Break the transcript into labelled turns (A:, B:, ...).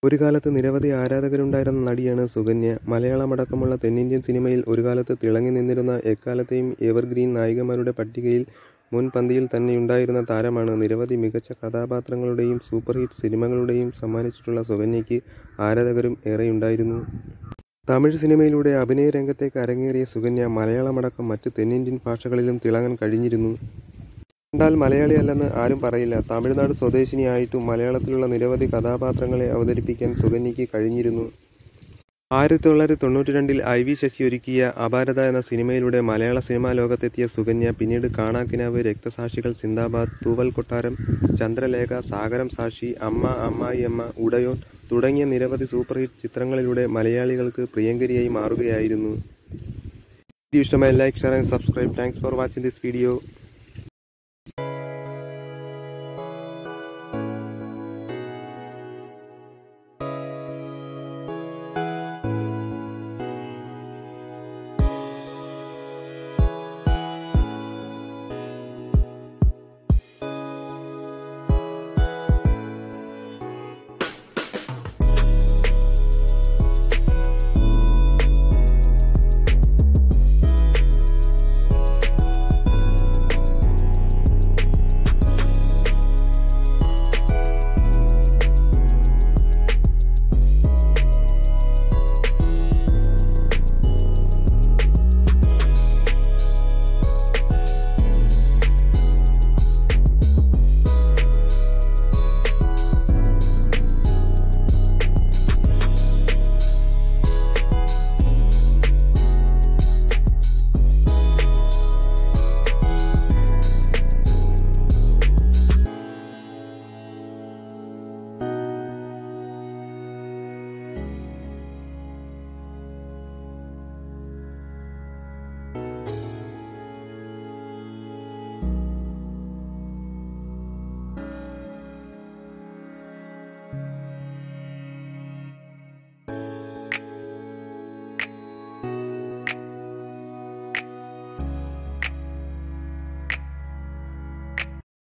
A: ഒരു കാലത്ത് നിരവധി ആരാധകരുണ്ടായിരുന്ന നടിയാണ് സുകന്യ. മലയാളമടക്കമുള്ള തെന്നിന്ത്യൻ സിനിമയിൽ ഒരുകാലത്ത് തിളങ്ങി നിന്നിരുന്ന എക്കാലത്തെയും എവർഗ്രീൻ നായികമാരുടെ പട്ടികയിൽ മുൻപന്തിയിൽ തന്നെയുണ്ടായിരുന്ന താരമാണ്. നിരവധി മികച്ച കഥാപാത്രങ്ങളുടെയും സൂപ്പർഹിറ്റ് സിനിമകളുടെയും സമ്മാനിച്ചിട്ടുള്ള സുകന്യയ്ക്ക് ആരാധകരും ഏറെയുണ്ടായിരുന്നു. തമിഴ് സിനിമയിലൂടെ അഭിനയരംഗത്തേക്ക് അരങ്ങേറിയ സുകന്യ മലയാളമടക്കം മറ്റ് തെന്നിന്ത്യൻ ഭാഷകളിലും തിളങ്ങാൻ കഴിഞ്ഞിരുന്നു. കണ്ടാൽ മലയാളിയല്ലെന്ന് ആരും പറയില്ല. തമിഴ്നാട് സ്വദേശിനിയായിട്ടും മലയാളത്തിലുള്ള നിരവധി കഥാപാത്രങ്ങളെ അവതരിപ്പിക്കാൻ സുകന്യയ്ക്ക് കഴിഞ്ഞിരുന്നു. ആയിരത്തി തൊള്ളായിരത്തി തൊണ്ണൂറ്റിരണ്ടിൽ ഐ. വി. ശശി ഒരുക്കിയ അപാരത എന്ന സിനിമയിലൂടെ മലയാള സിനിമാലോകത്തെത്തിയ സുകന്യ പിന്നീട് കാണാക്കിനാവ്, രക്തസാക്ഷികൾ സിന്ദാബാദ്, തൂവൽകൊട്ടാരം, ചന്ദ്രലേഖ, സാഗരം സാക്ഷി, അമ്മ, അമ്മായിയമ്മ, ഉടയോൻ തുടങ്ങിയ നിരവധി സൂപ്പർഹിറ്റ് ചിത്രങ്ങളിലൂടെ മലയാളികൾക്ക് പ്രിയങ്കരിയായി മാറുകയായിരുന്നു. വീഡിയോ ഇഷ്ടമായാൽ like, share and subscribe. Thanks for watching this video.